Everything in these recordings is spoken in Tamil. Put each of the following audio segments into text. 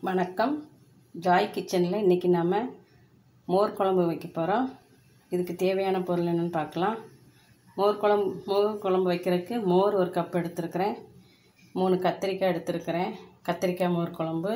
வணக்கம் ஜாய் கிச்சனில் இன்றைக்கி நாம் மோர் குழம்பு வைக்க போகிறோம் இதுக்கு தேவையான பொருள் என்னென்னு பார்க்கலாம் மோர் குழம்பு மோர் குழம்பு வைக்கிறதுக்கு மோர் ஒரு கப் எடுத்துருக்கிறேன் மூணு கத்திரிக்காய் எடுத்துருக்கிறேன் கத்திரிக்காய் மோர் குழம்பு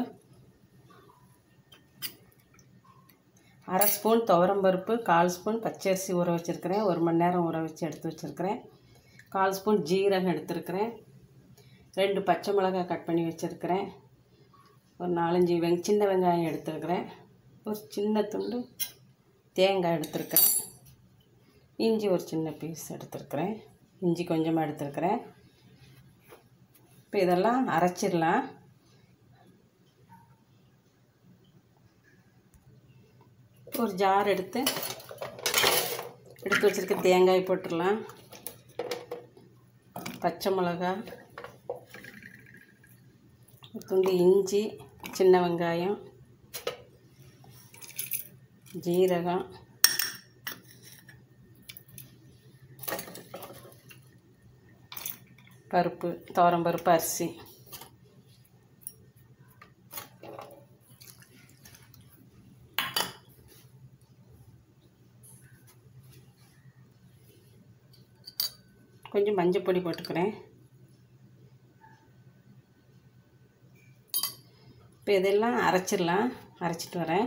அரை ஸ்பூன் துவரம்பருப்பு கால் ஸ்பூன் பச்சரிசி ஊற வச்சுருக்கிறேன் ஒரு மணி நேரம் ஊற வச்சு எடுத்து வச்சுருக்கிறேன் கால் ஸ்பூன் ஜீரகம் எடுத்துருக்கிறேன் ரெண்டு பச்சை மிளகாய் கட் பண்ணி வச்சுருக்கிறேன் ஒரு நாலஞ்சு வெங் சின்ன வெங்காயம் எடுத்துருக்கிறேன் ஒரு சின்ன துண்டு தேங்காய் எடுத்துருக்கிறேன் இஞ்சி ஒரு சின்ன பீஸ் எடுத்துருக்கிறேன் இஞ்சி கொஞ்சமாக எடுத்துருக்கிறேன் இப்போ இதெல்லாம் அரைச்சிடலாம் ஒரு ஜார் எடுத்து எடுத்து வச்சுருக்க தேங்காய் போட்டுடலாம் பச்சை மிளகா ஒரு துண்டு இஞ்சி சின்ன வெங்காயம் ஜீரகம் பருப்பு பருப்பு அரிசி கொஞ்சம் மஞ்சள் பொடி போட்டுக்கிறேன் இப்போ இதெல்லாம் அரைச்சிடலாம் அரைச்சிட்டு வரேன்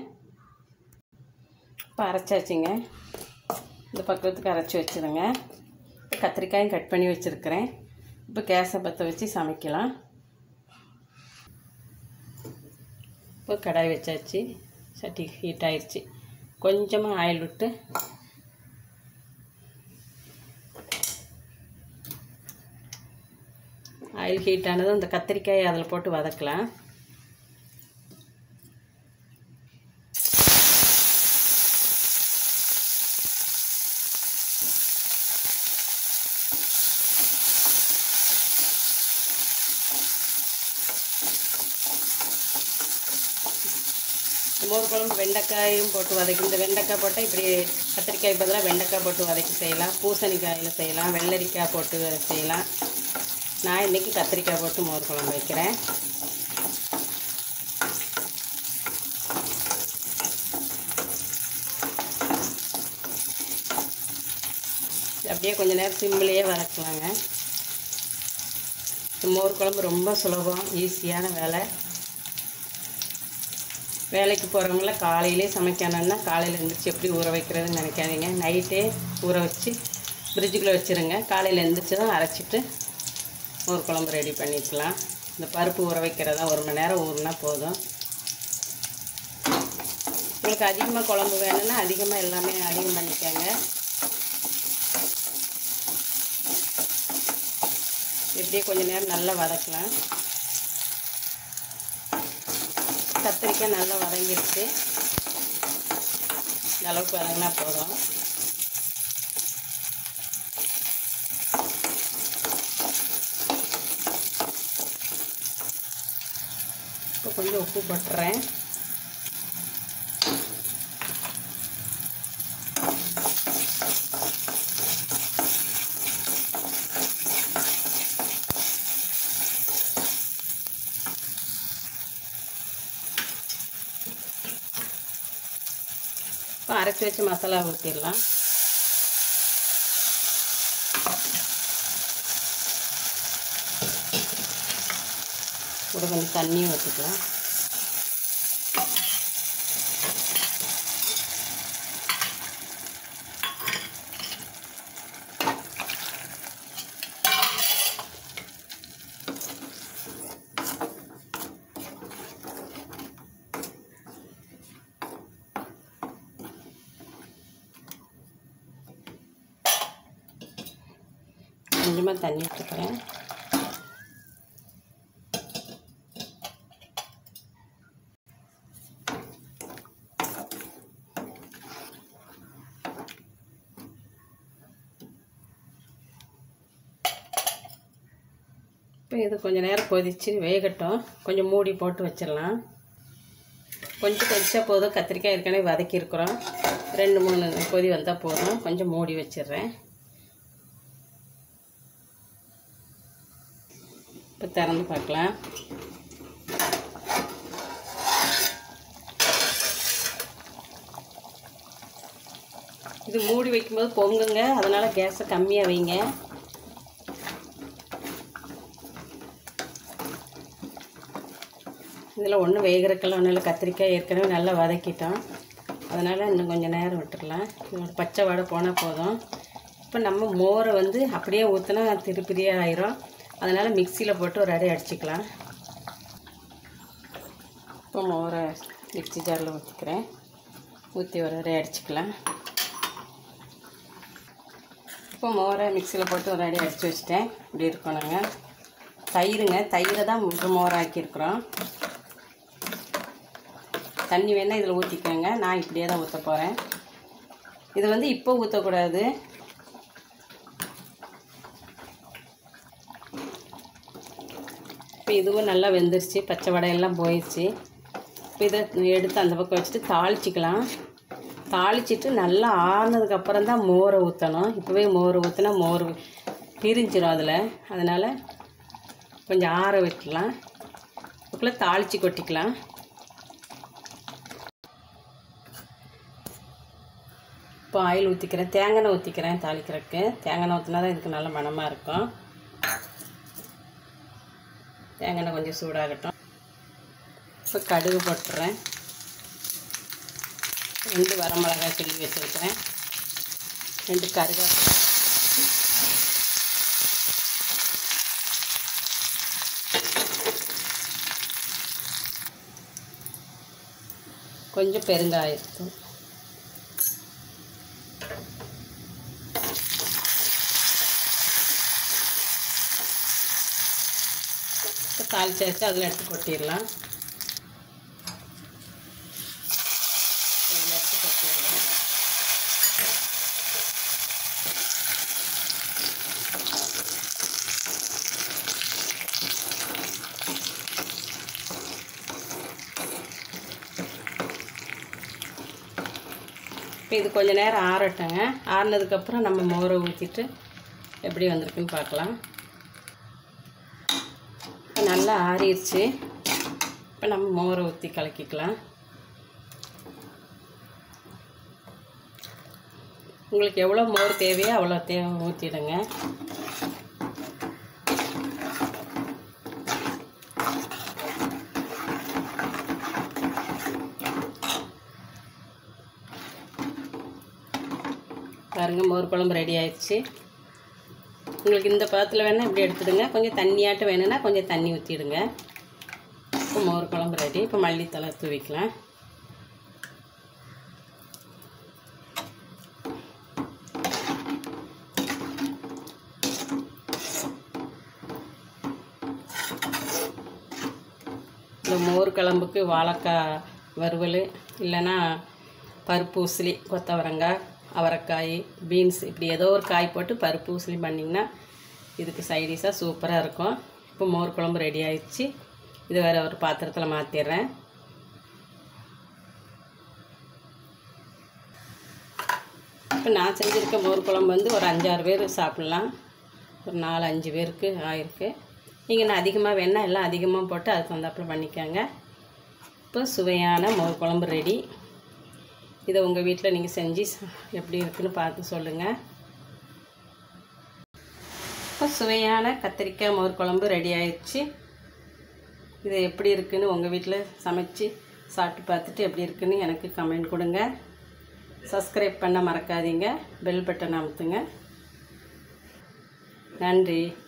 இப்போ அரைச்சாச்சுங்க இந்த பக்கத்துக்கு அரைச்சி வச்சுருங்க கத்திரிக்காயும் கட் பண்ணி வச்சுருக்கிறேன் இப்போ கேஸை பற்ற வச்சு சமைக்கலாம் இப்போ கடாய் வச்சாச்சு சட்டி ஹீட் ஆயிடுச்சு கொஞ்சமாக ஆயில் விட்டு ஆயில் ஹீட் ஆனதும் இந்த கத்திரிக்காயை அதில் போட்டு வதக்கலாம் மோர் குழம்பு வெண்டைக்காயும் போட்டு வதக்கி இந்த வெண்டைக்காய் போட்டால் இப்படி கத்திரிக்காய் பதிலாக வெண்டைக்காய் போட்டு வதக்கி செய்யலாம் பூசணிக்காயில் செய்யலாம் வெள்ளரிக்காய் போட்டு செய்யலாம் நான் இன்றைக்கி கத்திரிக்காய் போட்டு மோர் குழம்பு வைக்கிறேன் அப்படியே கொஞ்சம் நேரம் சிம்மிலேயே வதக்கலாங்க மோர் குழம்பு ரொம்ப சுலபம் ஈஸியான வேலை வேலைக்கு போகிறவங்கள காலையிலே சமைக்கணும்னா காலையில் எழுந்திரிச்சி எப்படி ஊற வைக்கிறதுன்னு நினைக்காதீங்க நைட்டே ஊற வச்சு ஃப்ரிட்ஜுக்குள்ளே வச்சுருங்க காலையில் எழுந்திரிச்சி தான் அரைச்சிட்டு ஒரு குழம்பு ரெடி பண்ணிக்கலாம் இந்த பருப்பு ஊற வைக்கிறதா ஒரு மணி நேரம் ஊறினா போதும் உங்களுக்கு அதிகமாக குழம்பு வேணும்னா அதிகமாக எல்லாமே அதிகம் பண்ணிக்கோங்க எப்படியே கொஞ்சம் நேரம் நல்லா வதக்கலாம் கத்திரிக்காய் நல்லா வதங்கிடுச்சு இந்த அளவுக்கு வதங்கினா போதும் இப்போ கொஞ்சம் உப்பு போட்டுறேன் இப்போ அரைச்சி வச்சு மசாலா ஊற்றிடலாம் கூட கொஞ்சம் தண்ணியும் ஊற்றிக்கலாம் கொஞ்சமாக தண்ணி ஊற்றுக்கிறேன் இப்போ இது கொஞ்சம் நேரம் கொதித்து வேகட்டும் கொஞ்சம் மூடி போட்டு வச்சிடலாம் கொஞ்சம் கொதிச்சா போதும் கத்திரிக்காய் ஏற்கனவே வதக்கியிருக்கிறோம் ரெண்டு மூணு கொதி வந்தால் போதும் கொஞ்சம் மூடி வச்சிடுறேன் இப்போ திறந்து பார்க்கலாம் இது மூடி வைக்கும்போது பொங்குங்க அதனால் கேஸை கம்மியாக வைங்க இதில் ஒன்றும் வேகிறக்கெல்லாம் ஒன்றும் இல்லை கத்திரிக்காய் ஏற்கனவே நல்லா வதக்கிட்டோம் அதனால் இன்னும் கொஞ்சம் நேரம் விட்டுறலாம் இதோட பச்சை வடை போனால் போதும் இப்போ நம்ம மோரை வந்து அப்படியே ஊற்றினா திருப்பிரியாக ஆயிரும் அதனால் மிக்சியில் போட்டு ஒரு அடி அடிச்சுக்கலாம் இப்போ மோரை மிக்சி ஜாரில் ஊற்றிக்கிறேன் ஊற்றி ஒரு அடி அடிச்சுக்கலாம் இப்போ மோரை மிக்சியில் போட்டு ஒரு அடி அடித்து வச்சுட்டேன் இப்படி இருக்கணுங்க தயிருங்க தயிரை தான் மோர் ஆக்கியிருக்கிறோம் தண்ணி வேணால் இதில் ஊற்றிக்கோங்க நான் இப்படியே தான் ஊற்ற போகிறேன் இது வந்து இப்போ ஊற்றக்கூடாது இப்போ இதுவும் நல்லா வெந்துருச்சு பச்சை வடையெல்லாம் போயிடுச்சு இப்போ இதை எடுத்து அந்த பக்கம் வச்சுட்டு தாளிச்சிக்கலாம் தாளிச்சிட்டு நல்லா ஆறுனதுக்கப்புறம் தான் மோரை ஊற்றணும் இப்போவே மோரை ஊற்றினா மோர் பிரிஞ்சிடும் அதில் அதனால் கொஞ்சம் ஆற விட்டுலாம் அதுக்குள்ளே தாளித்து கொட்டிக்கலாம் இப்போ ஆயில் ஊற்றிக்கிறேன் தேங்காய் எண்ணெய் ஊற்றிக்கிறேன் தாளிக்கிறதுக்கு தேங்காய் எண்ணெய் ஊற்றினா தான் இதுக்கு நல்ல மணமாக இருக்கும் தேங்காய் எண்ணெய் கொஞ்சம் சூடாகட்டும் இப்போ கடுகு போட்டுறேன் ரெண்டு வரமிளகாய் கிள்ளி வச்சுருக்கிறேன் ரெண்டு கருவேப்பிலை கொஞ்சம் பெருங்காயத்தூள் இப்போ தாளிச்சாச்சு அதில் எடுத்து கொட்டிடலாம் இதில் எடுத்து கொட்டிடலாம் இப்போ இது கொஞ்ச நேரம் ஆறட்டுங்க ஆறுனதுக்கப்புறம் நம்ம மோரை ஊற்றிட்டு எப்படி வந்திருக்குன்னு பார்க்கலாம் இப்போ நல்லா ஆறிடுச்சு இப்போ நம்ம மோரை ஊற்றி கலக்கிக்கலாம் உங்களுக்கு எவ்வளோ மோர் தேவையோ அவ்வளோ தேவை ஊற்றிடுங்க பாருங்கள் மோர் குழம்பு ரெடி ஆயிடுச்சு உங்களுக்கு இந்த பதத்தில் வேணால் இப்படி எடுத்துடுங்க கொஞ்சம் தண்ணியாட்டம் வேணும்னா கொஞ்சம் தண்ணி ஊற்றிடுங்க இப்போ மோர் குழம்பு ரெடி இப்போ மல்லித்தலை தூவிக்கலாம் இந்த மோர் குழம்புக்கு வாழைக்காய் வறுவல் இல்லைன்னா பருப்பு உசிலி கொத்தவரங்காய் அவரைக்காய் பீன்ஸ் இப்படி ஏதோ ஒரு காய் போட்டு பருப்பு உசிலி பண்ணிங்கன்னா இதுக்கு சைடிஷாக சூப்பராக இருக்கும் இப்போ மோர் குழம்பு ரெடி ஆயிடுச்சு இது வேறு ஒரு பாத்திரத்தில் மாற்றிடுறேன் இப்போ நான் செஞ்சுருக்க மோர் குழம்பு வந்து ஒரு அஞ்சாறு பேர் சாப்பிட்லாம் ஒரு நாலு அஞ்சு பேருக்கு ஆயிருக்கு நீங்கள் நான் அதிகமாக வேணால் எல்லாம் அதிகமாக போட்டு அதுக்கு வந்தாப்புல பண்ணிக்கோங்க இப்போ சுவையான மோர் குழம்பு ரெடி இதை உங்கள் வீட்டில் நீங்கள் செஞ்சு ச- எப்படி இருக்குன்னு பார்த்து சொல்லுங்கள் இப்போ சுவையான கத்திரிக்காய் மோர் குழம்பு ரெடி ஆயிடுச்சு இது எப்படி இருக்குன்னு உங்கள் வீட்டில் சமைச்சு சாப்பிட்டு பார்த்துட்டு எப்படி இருக்குன்னு எனக்கு கமெண்ட் கொடுங்க சப்ஸ்கிரைப் பண்ண மறக்காதீங்க பெல் பட்டன் அமுத்துங்க நன்றி